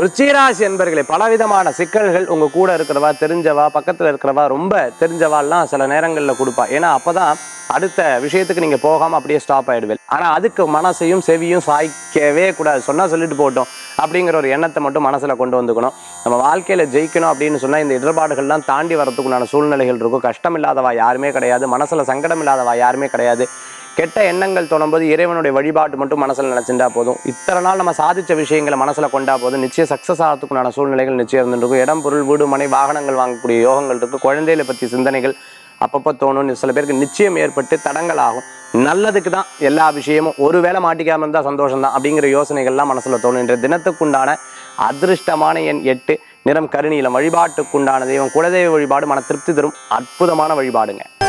விருச்சிகராசி என்பர்களே பலவிதமான சிக்கல்கள் உங்க கூட இருக்கிறவா தெரிஞ்சவா பக்கத்துல இருக்கிறவா ரொம்ப தெரிஞ்சவாள்லாம் சில நேரங்களில் கொடுப்பா ஏன்னா அப்பதான் அடுத்த விஷயத்துக்கு நீங்க போகாம அப்படியே ஸ்டாப் ஆயிடுவேன் ஆனா அதுக்கு மனசையும் செவியும் சாய்க்கவே கூடாது சொன்னா சொல்லிட்டு போட்டோம் அப்படிங்கிற ஒரு எண்ணத்தை மட்டும் மனசுல கொண்டு வந்துக்கணும் நம்ம வாழ்க்கையில ஜெயிக்கணும் அப்படின்னு சொன்னா இந்த இடர்பாடுகள்லாம் தாண்டி வரதுக்குண்டான சூழ்நிலைகள் இருக்கும் கஷ்டம் இல்லாதவா யாருமே கிடையாது மனசுல சங்கடம் இல்லாதவா யாருமே கிடையாது கெட்ட எண்ணங்கள் தோணும்போது இறைவனுடைய வழிபாட்டு மட்டும் மனசுல நினைச்சிருந்தா போதும் இத்தனை நாள் நம்ம சாதிச்ச விஷயங்களை மனசுல கொண்டா போதும் நிச்சயம் சக்சஸ் ஆகிறதுக்குண்டான சூழ்நிலைகள் நிச்சயம் இருந்துருக்கும் இடம் பொருள் வீடு மனை வாகனங்கள் வாங்கக்கூடிய யோகங்கள் இருக்கு குழந்தைகளை பத்தி சிந்தனைகள் அப்பப்போ தோணும் சில பேருக்கு நிச்சயம் ஏற்பட்டு தடங்கள் ஆகும் நல்லதுக்கு தான் எல்லா விஷயமும் ஒருவேளை மாட்டிக்காம இருந்தால் சந்தோஷம் தான் அப்படிங்கிற யோசனைகள்லாம் மனசுல தோணும் இன்றைய தினத்துக்குண்டான அதிர்ஷ்டமான எண் எட்டு நிறம் கருநீலம் வழிபாட்டுக்குண்டான தெய்வம் குலதெய்வ வழிபாடு மன திருப்தி தரும் அற்புதமான வழிபாடுங்க